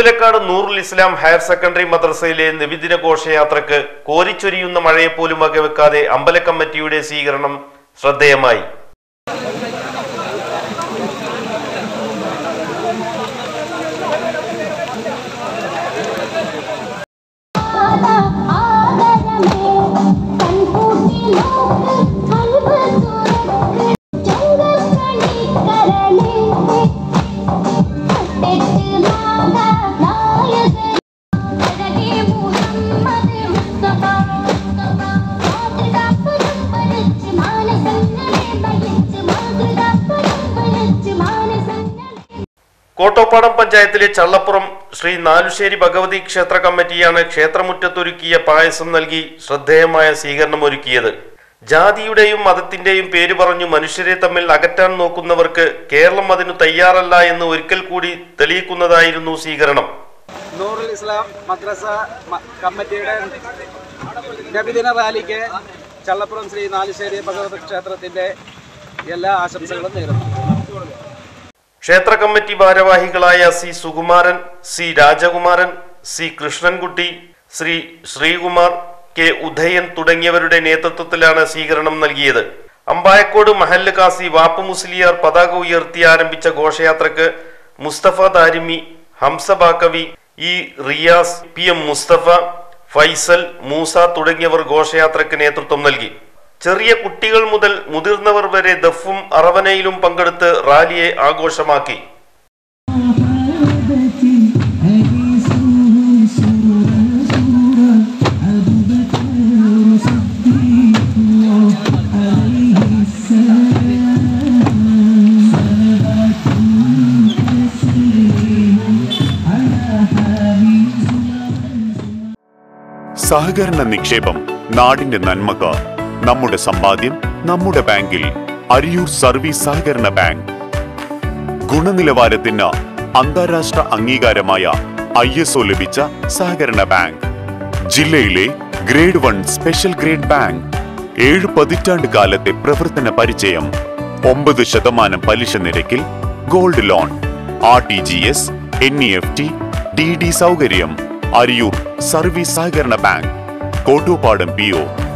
തിരുവല്ലക്കാട് നൂറുൽ ഇസ്ലാം higher secondary മദ്രസയിലെ നബിദിന ഘോഷയാത്രക്ക് കോരിച്ചൊരിയുന്ന മഴയെപ്പോലും വകവെക്കാതെ അമ്പല കമ്മിറ്റിയുടെ സ്വീകരണം ശ്രദ്ധേയമായി കോട്ടോപ്പാടം പഞ്ചായത്തിലെ ചള്ളപ്പുറം ശ്രീ നാലുശ്ശേരി ഭഗവതി ക്ഷേത്ര കമ്മിറ്റിയാണ് ക്ഷേത്രമുറ്റത്തൊരുക്കിയ പായസം നൽകി ശ്രദ്ധേയമായ സ്വീകരണം ഒരുക്കിയത് ജാതിയുടെയും മതത്തിന്റെയും പേര് പറഞ്ഞു മനുഷ്യരെ തമ്മിൽ അകറ്റാൻ നോക്കുന്നവർക്ക് കേരളം അതിനു തയ്യാറല്ല എന്ന് ഒരിക്കൽ കൂടി തെളിയിക്കുന്നതായിരുന്നു സ്വീകരണം നൂറുൽ ഇസ്ലാം മദ്രസ മ- കമ്മിറ്റിയുടെ നബിദിന റാലിക്ക് ചള്ളപ്പുറം ശ്രീ നാലുശ്ശേരി ഭഗവതി ക്ഷേത്രത്തിന്റെ എല്ലാ ആശംസകളും നേരുന്നു ക്ഷേത്ര കമ്മിറ്റി ഭാരവാഹികളായ C Sukumaran C Rajakumaran C Krishnankutty Shri Sreekumar K Udayan തുടങ്ങിയവരുടെ നേതൃത്വത്തിലാണ് സ്വീകരണം നൽകിയത് അമ്പായക്കോട് മഹല്ല് കാസി വാപ്പു മുസ്ലിയാർ പതാക ഉയർത്തി ആരംഭിച്ച ഘോഷയാത്രക്ക് Mustafa Darimi Hamza Baqavi E Riyas P M Mustafa Faisal Moosa തുടങ്ങിയവർ ഘോഷയാത്രയ്ക്ക് നേതൃത്വം നൽകി ചെറിയ കുട്ടികൾ മുതൽ മുതിർന്നവർ വരെ ദഫും അറവനയിലും പങ്കെടുത്ത് റാലിയെ ആഘോഷമാക്കി സഹകരണ നിക്ഷേപം നാടിന്റെ നന്മക്ക് നമ്മുടെ സമ്പാദ്യം നമ്മുടെ ബാങ്കിൽ അരിയൂർ സർവീസ് സഹകരണ ബാങ്ക് ഗുണനിലവാരത്തിന് അന്താരാഷ്ട്ര അംഗീകാരമായ ഐ എസ് ഒ ലഭിച്ച സഹകരണ ബാങ്ക് ജില്ലയിലെ grade one special grade bank ഏഴ് പതിറ്റാണ്ട് കാലത്തെ പ്രവർത്തന പരിചയം ഒമ്പത് ശതമാനം പലിശ നിരക്കിൽ gold loan R T G S N E F T D D സൗകര്യം അരിയൂർ സർവീസ് സഹകരണ ബാങ്ക് കോട്ടൂപ്പാടം പി ഒ